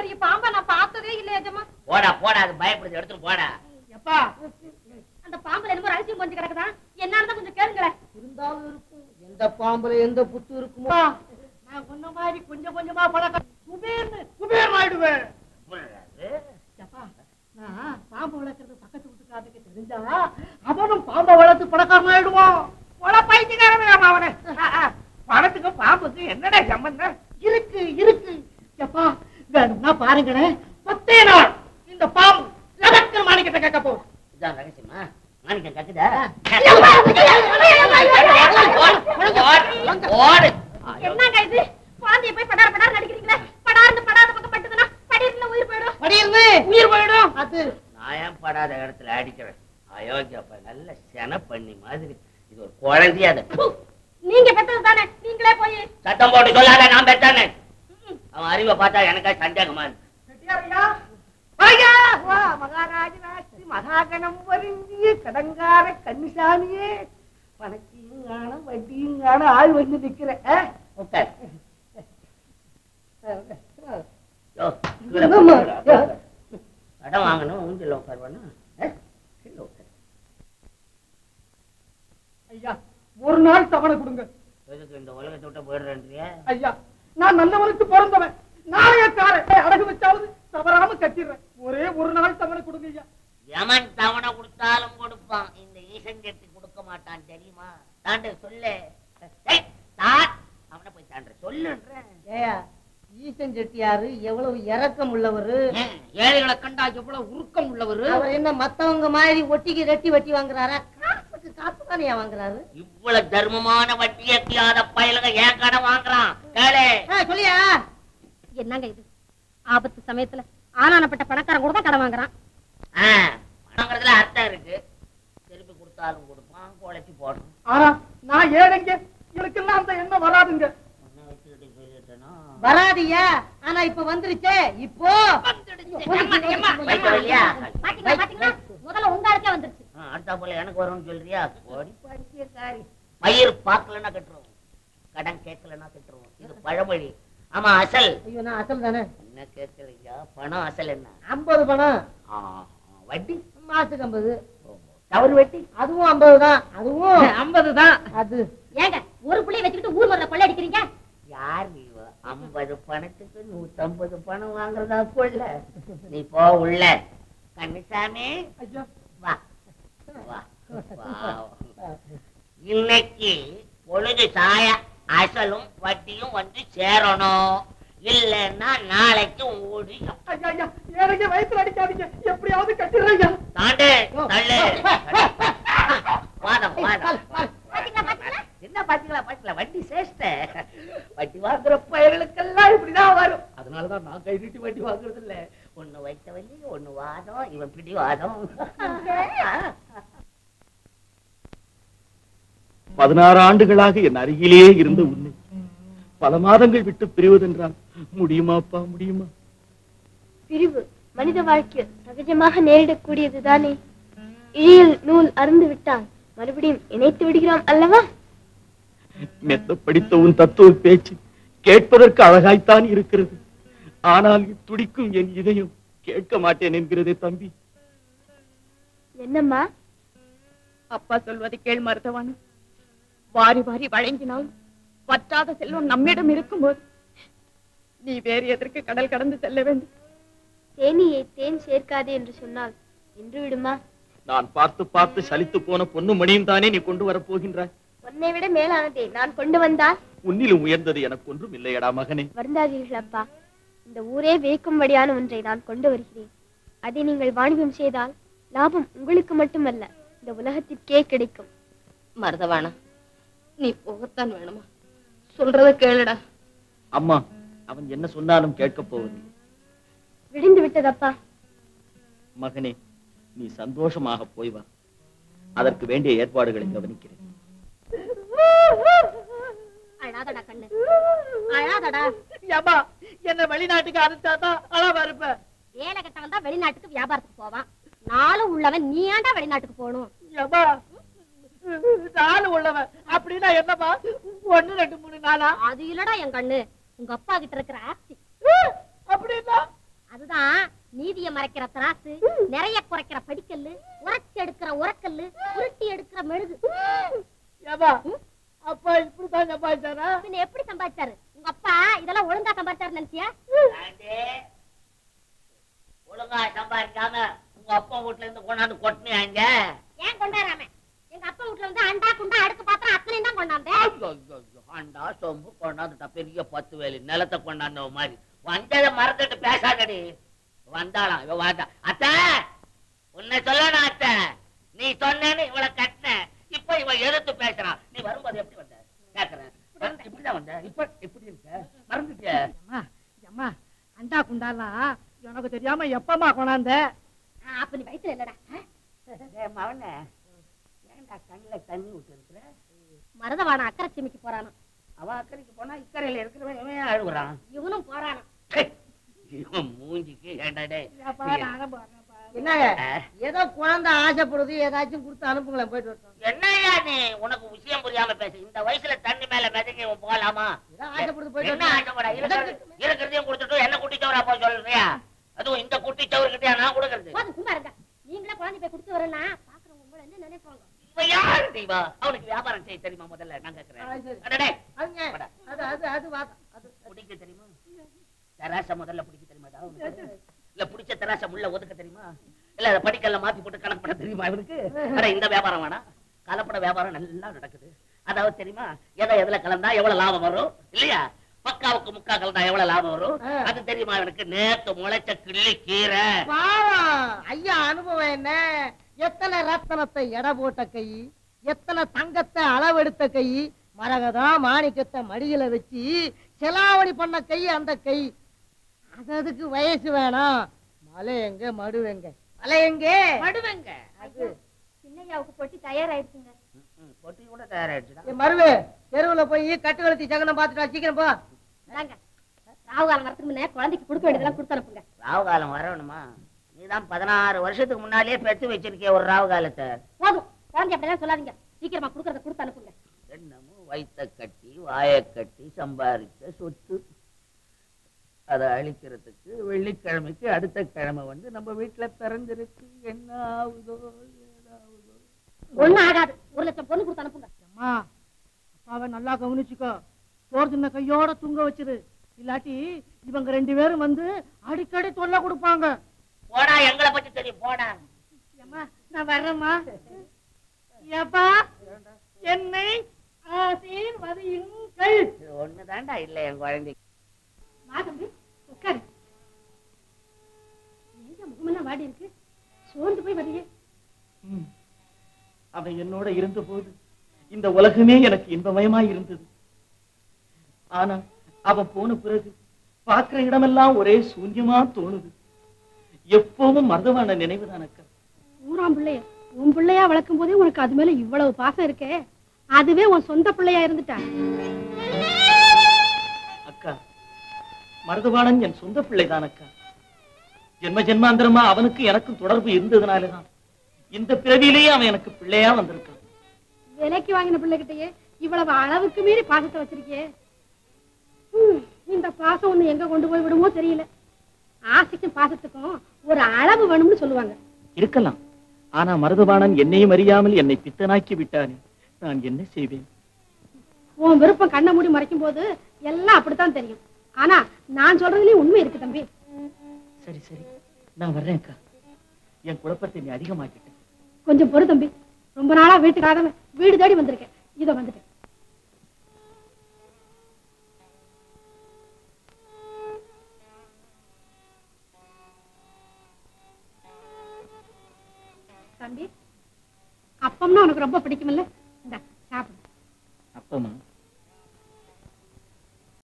பெரிய பாம்பை நான் பார்த்ததே இல்ல எஜமா போடா போடா அது பயப்படுது எடுத்துட்டு போடா எப்பா அந்த பாம்புல என்னமோ ரகசியம் கொஞ்சம் கிடக்குதா என்னன்னு கொஞ்சம் கேளுங்களேன் இருந்தாலும் இருக்கும் எந்த பாம்புல எந்த புத்து இருக்குமோ நான் சொன்ன மாதிரி கொஞ்சம் கொஞ்சமா பழக்கம் குபேர்னு குபேர் ஆயிடுவேன் எப்பா நான் பாம்பு வளர்க்கறது பக்கத்து வீட்டுக்காரனுக்கு தெரிஞ்சா அவனும் பாம்பை வளர்த்து பணக்காரன் ஆயிடுவான் போல பைத்தியக்காரன் அவனு ஆ, ஆ. பணத்துக்கு பாம்புக்கு என்னடா சம்பந்தம் இருக்கு இருக்கு எப்பா வேணும்னா பாருங்களேன் பத்தே நாள் இந்த பாம்பு லதக்கர் மாணிக்கத்தை கேட்க போகும் இதான் ரகசியமா மாணிக்கம் கக்குதா ஓடு என்னங்க இது குழந்தைய போய் படார படார நடிக்கிறீங்களே படார்னு படாத பக்கம் பட்டுதுன்னா படியில உயிர் போயிடும் படியிருந்து உயிர் போயிடும் அது நான் படாத இடத்துல அடிக்கிறேன் அயோக்கியப்ப நல்ல சென பண்ணி மாதிரி இது ஒரு குழந்தையா அது ப்பு. நீங்க பெற்றது தானே நீங்களே போய் சத்தம் போட்டு சொல்லாத நான் பெற்றானே அவன் அறிவை பார்த்தா எனக்கா சந்தேகமா இருக்கு செட்டியாரையா ஐயா வா மகாராஜராசி மகாகணம் வருந்திய கடங்கார கன்னிசாமியே பணத்தையும் காணும் வட்டியும் காணும் ஆள் வந்து நிக்கிற ஆ? உட்கார் யோ, கீழே என்னம்மா? உட்கார். கடன் வாங்கணும் ஊஞ்சல் உட்காருவானா ஆ? கீழே உட்கார். ஐயா ஒரு நாள் தவணை கொடுங்க எதுக்கு இந்த உலகத்தை விட்டு போயிடுறேன்றியா ஐயா நான் நல்லவனுக்கு பிறந்தவன் நாணயக்காரன் அடகு வச்சாவது தவறாம கட்டிடுறேன் ஒரே ஒரு நாள் தவணை கொடுங்க ஐயா எமன் தவணை கொடுத்தாலும் கொடுப்பான் இந்த ஈசன் கட்டி கொடுக்க மாட்டான் தெரியுமா தாண்டு சொல்லு ஏய், தான் அவனை போய் தாண்டு சொல்லுன்றேன் ஏயா ஈசன் செட்டியாரு எவ்வளவு இரக்கம் உள்ளவரு ஏன், ஏழைகளை கண்டா எவ்வளவு உருக்கம் உள்ளவரு அவர் என்ன மத்தவங்க மாதிரி ஒட்டிக்கு ரெட்டி வட்டி வாங்குறாரா காசுக்கு காசு தானே வாங்குறாரு இவ்வளவு தர்மமான வட்டி எத்தியாத பயலுங்க ஏன் கடன் வாங்குறான் கேளு ஆ, சொல்லியா என்னங்க இது ஆபத்து சமயத்துல ஆனானப்பட்ட பணக்காரன் கூட தான் கடன் வாங்குறான் ஆ, வாங்குறதுல அர்த்தம் இருக்கு திருப்பி கொடுத்தாலும் கொடுப்பான் குழைச்சி போடணும் ஆனா நான் ஏழைங்க எனக்கெல்லாம் அந்த எண்ணம் வராதுங்க உன்னை வச்சுக்கிட்டு சொல்லிட்டேனா வராதியா ஆனா இப்ப வந்துருச்சே இப்போ வைக்க வழியா பாத்தீங்களா பாத்தீங்களா முதல்ல உங்க ஆளுக்கே வந்துருச்சு ஆ, அடுத்தா போல எனக்கு வரும்னு சொல்றியா கோடி பைத்தியக்காரி பயிர் பார்க்கலன்னா கட்டுருவோம் கடன் கேட்கலன்னா கட்டுருவோம் இது பழமொழி ஆமா அசல் ஐயோ நான் அசல் தானே என்ன கேட்கலையா பணம் அசல் என்ன ஐம்பது பணம் ஆ, வட்டி மாசத்துக்கு ஐம்பது தவறு வட்டி அதுவும் ஐம்பது தான் அதுவும் ஐம்பது தான் அது ஏங்க ஒரு புள்ளைய வச்சுக்கிட்டு ஊர் முதல்ல கொள்ளை அடிக்கிறீங்க யார் இவ ஐம்பது பணத்துக்கு நூத்தம்பது பணம் வாங்குறதா கொள்ள நீ போ உள்ள கன்னிசாமி ஐயா வா வா வா இன்னைக்கு பொழுது சாய அசலும் வட்டியும் வந்து சேரணும் இல்லைன்னா நாளைக்கு ஓடி ஐயா ஐயா ஏழைங்க வயித்துல அடிக்காதீங்க எப்படியாவது கட்டிடுறேன் தாண்டு தள்ளு வாதம் வாதம் பாத்தீங்களா பாத்தீங்களா என்ன பாத்தீங்களா பாத்தீங்களா வட்டி சேஷ்ட வட்டி வாங்குற பயர்களுக்கெல்லாம் இப்படிதான் வரும் அதனாலதான் நான் கை நீட்டி வட்டி வாங்குறது இல்ல ஒண்ணு வைத்த வள்ளி ஒண்ணு வாதம் இவன் பிடி வாதம் பதினாறு ஆண்டுகளாக என் அருகிலேயே இருந்த உன்னை பல மாதங்கள் விட்டு பிரிவதென்றால் முடியுமாப்பா முடியுமா பிரிவு மனித வாழ்க்கையில் சகஜமாக நேரிடக்கூடியதுதானே இழியில் நூல் அருந்து விட்டால் மறுபடியும் இணைத்து விடுகிறோம் அல்லவா மெத்த படித்த உன் தத்துவ பேச்சு கேட்பதற்கு அழகாய்த்தான் இருக்கிறது ஆனால் துடிக்கும் என் இதயம் கேட்க மாட்டேன் என்கிறதே தம்பி என்னம்மா அப்பா சொல்வதை கேள் மருதவான வாரி வாரி வழங்கினால் பற்றாத செல்வம் நம்மிடம் இருக்கும்போது நீ வேறு எதற்கு கடல் கடந்து செல்ல வேண்டும் தேனியை தேன் சேர்க்காதே என்று சொன்னால் நின்று விடுமா நான் பார்த்து பார்த்து சலித்து போன பொண்ணு மணியும் தானே நீ கொண்டு வரப் போகின்றாய் உன்னை விட மேலானதே நான் கொண்டு வந்தால் உன்னிலும் உயர்ந்தது எனக்கு ஒன்றும் இல்லையடா மகனே வருந்தாதீர்கள் அப்பா இந்த ஊரே வியக்கும்படியான ஒன்றை நான் கொண்டு வருகிறேன் அதை நீங்கள் வாணிபம் செய்தால் லாபம் உங்களுக்கு மட்டுமல்ல இந்த உலகத்திற்கே கிடைக்கும் மருதவானா நீ போகத்தான் வேணுமா சொல்றத கேளுடா அம்மா அவன் என்ன சொன்னாலும் கேட்கப் போவதில்லை விடிந்து விட்டதப்பா மகனே நீ சந்தோஷமாக போய் வா அதற்கு வேண்டிய ஏற்பாடுகளை கவனிக்கிறேன் அழாதடா கண்ணு அழாதடா ஏமா என்ன வெளிநாட்டுக்கு அனுப்பிச்சாதான் அளவா இருப்ப வேலை கட்டவன் தான் வெளிநாட்டுக்கு வியாபாரத்துக்கு போவான் நாளும் உள்ளவன் நீ ஏன்டா வெளிநாட்டுக்கு போகணும் ஏமா நாலு உள்ளவன் அப்படின்னா என்னமா ஒண்ணு ரெண்டு மூணு நாளா அது இல்லடா என் கண்ணு உங்க அப்பா கிட்ட இருக்கிற ஆஸ்தி அப்படின்னா தான் நீதிய மறைக்கிற திராசு நிறைய குறைக்கிற படிக்கல்லு உரைச்சி எடுக்கிற உரக்கல்லு உருட்டி எடுக்கிற மெழுகு ஏப்பா அப்பா இப்படித்தான் சம்பாதிச்சாரா பின்ன எப்படி சம்பாதிச்சாரு உங்க அப்பா இதெல்லாம் ஒழுங்கா சம்பாதிச்சாரு நினைச்சியா ஆண்டே, ஒழுங்கா சம்பாதிக்காம உங்க அப்பா வீட்டுல இருந்து கொண்டாந்து கொட்டினாங்க ஏன் கொண்டாராம எங்க அப்பா வீட்டுல வந்து அண்டா குண்டா அடுக்கு பாத்திரம் அத்தனையும் தான் கொண்டாந்தேன் அண்டா சொம்பு கொண்டாந்துட்டா பெரிய பத்து வேலி நிலத்தை கொண்டாந்த மாதிரி வந்ததை மறந்துட்டு பேசாதடி வந்தாளாம் இவ வாண்டா அத்த உன்னை சொல்லணும் அத்த நீ சொன்னேன்னு இவளை கட்டின இப்ப இவ எதிர்த்து பேசுறான் நீ வரும்போது எப்படி வந்த கேக்குறேன் வந்து இப்படிதான் வந்த இப்ப எப்படி இருக்க மறந்துட்டிய அம்மா அம்மா அண்டா குண்டாலாம் எனக்கு தெரியாம எப்பமா கொண்டாந்த ஆ, அப்ப நீ வயித்துல இல்லடா ஆ? மவன ஏன்டா கண்ணுல தண்ணி விட்டு இருக்கிற மருதவான அக்கறை சிமிக்கு போறானோ அவ அக்கறைக்கு போனா இக்கரையில இருக்கிறவன் இவன் ஏன் அழுகுறான் இவனும் போறானோ இவன் மூஞ்சிக்கு ஏன்டா டேய் என்னங்க ஆ? ஏதோ குழந்தை ஆசைப்படுது ஏதாச்சும் கொடுத்து அனுப்புங்களேன் போயிட்டு வரட்டும் என்னய்யா நீ உனக்கு விஷயம் புரியாம பேசு இந்த வயசுல தண்ணி மேல மிதங்கி இவன் போலாமா ஏதோ ஆசைப்படுது போயிட்டு என்ன ஆசைப்படா இருக்கிறது இருக்கிறதையும் கொடுத்துட்டு என்ன குட்டி சவரா போய் சொல்றியா அதுவும் இந்த குட்டி சவர்கிட்டயா நான் கொடுக்கறது போதும் சும்மா இருங்க நீங்களே குழந்தை போய் கொடுத்து வரலன்னா பாக்குறவங்க உங்களை என்ன நினைப்பாங்க இவன் யாரு தீவா அவனுக்கு வியாபாரம் செய்ய தெரியுமா முதல்ல நான் ஆ, கேக்குறேன் சரி. அடடே, அதுங்க போடா. அது அது அது வாதம் அது பிடிக்க தெரியுமா தராச முதல்ல பிடிக்க தெரியுமா அவனுக்கு இல்ல பிடிச்ச தராச முள்ள ஒதுக்க தெரியுமா இல்ல அதை படிக்கல்ல மாத்தி போட்டு கணக்கு பண்ண தெரியுமா இவனுக்கு அட இந்த வியாபாரம் வேணாம் கலப்பட வியாபாரம் நல்லா நடக்குது அதாவது தெரியுமா எதை எதுல கலந்தா எவ்வளவு லாபம் வரும் இல்லையா பக்காவுக்கு முக்கா கலந்தா எவ்வளவு லாபம் வரும் ஆ. அது தெரியுமா எனக்கு நேத்து முளைச்ச கிள்ளி கீரை பாவம் ஐயா அனுபவம் என்ன எத்தனை ரத்தனத்தை எடை போட்ட கை எத்தனை தங்கத்தை அளவெடுத்த கை மரகதா மாணிக்கத்தை மடியில வச்சு செலாவணி பண்ண கை அந்த கை அது அதுக்கு வயசு வேணாம் மலை எங்க மடு எங்க மலை எங்க மடுவங்க அது சின்னையாவுக்கு பொட்டி தயாராயிடுச்சுங்க பொட்டி கூட தயாராயிடுச்சுடா ஏ மருவே தெருவுல போய் கட்டு கழுத்தி ஜகனம் பார்த்துட்டு வா, சீக்கிரம் போ இந்தாங்க ராகு காலம் வரதுக்கு முன்னே குழந்தைக்கு கொடுக்க வேண்டியதெல்லாம் கொடுத்து அனுப்புங்க ராவு காலம் வரணுமா நீதான் பதினாறு வருஷத்துக்கு முன்னாலே பெத்து வச்சிருக்கிய ஒரு ராவு காலத்தை போதும் குழந்தை அப்படிலாம் சொல்லாதீங்க சீக்கிரமா கொடுக்கறத கொடுத்து அனுப்புங்க என்னமோ வயித்த கட்டி வாயை கட்டி சம்பாதிச்ச சொத்து அதை அழிக்கிறதுக்கு வெள்ளிக்கிழமைக்கு அடுத்த கிழமை வந்து நம்ம வீட்டுல பிறந்திருக்கு என்ன ஆகுதோ ஏதாகுதோ ஒண்ணும் ஆகாது ஒரு லட்சம் பொண்ணு கொடுத்து அனுப்புங்க அம்மா அப்பாவை நல்லா கவனிச்சுக்கோ சோறு தின்ன கையோட தூங்க வச்சிரு இல்லாட்டி இவங்க ரெண்டு பேரும் வந்து அடிக்கடி தொல்லை கொடுப்பாங்க போடா எங்களை பத்தி தெரியும் போடா ஏம்மா நான் வர்றேம்மா ஏப்பா என்னை ஆசீர்வதியுங்கள் இது ஒண்ணுதான்டா இல்ல என் குழந்தைக்கு வா தம்பி உட்காரு ஏங்க முகமெல்லாம் வாடி இருக்கு சோர்ந்து போய் வர்றீங்க ம். அவன் என்னோட இருந்த போது இந்த உலகமே எனக்கு இன்பமயமாய் இருந்தது ஆனா அவன் போன பிறகு பார்க்கிற இடமெல்லாம் ஒரே சூன்யமா தோணுது எப்பவும் மருதவான நினைவுதான் அக்கா ஊராம் பிள்ளைய உன் பிள்ளையா வளர்க்கும் போதே உனக்கு அது மேல இவ்வளவு பாசம் இருக்கே அதுவே உன் சொந்த பிள்ளையா இருந்துட்டா அக்கா மருதவாணன் என் சொந்த பிள்ளைதான் அக்கா ஜென்ம ஜென்மாந்திரமா அவனுக்கு எனக்கும் தொடர்பு இருந்ததுனாலதான் இந்த பிறவியிலேயே அவன் எனக்கு பிள்ளையா வந்திருக்கான் விலைக்கு வாங்கின பிள்ளைகிட்டயே இவ்வளவு அளவுக்கு மீறி பாசத்தை வச்சிருக்கியே ஹம், இந்த பாசம் ஒண்ணு எங்க கொண்டு போய் விடுமோ தெரியல ஆசைக்கும் பாசத்துக்கும் ஒரு அளவு வேணும்னு சொல்லுவாங்க இருக்கலாம் ஆனா மருதவாணன் என்னையும் அறியாமல் என்னை பித்தனாக்கி விட்டானே நான் என்ன செய்வேன் உன் விருப்பம் கண்ணை மூடி மறைக்கும் போது எல்லாம் அப்படித்தான் தெரியும் ஆனா நான் சொல்றதுலயும் உண்மை இருக்கு தம்பி சரி சரி நான் வர்றேன் அக்கா என் குழப்பத்தை நீ அதிகமாக்கிட்ட கொஞ்சம் பொறு தம்பி ரொம்ப நாளா வீட்டுக்காக வீடு தேடி வந்திருக்கேன் இதோ வந்துட்டேன் தம்பி அப்பம்னா உனக்கு ரொம்ப பிடிக்குமில்ல இந்த சாப்பிடு அப்பமா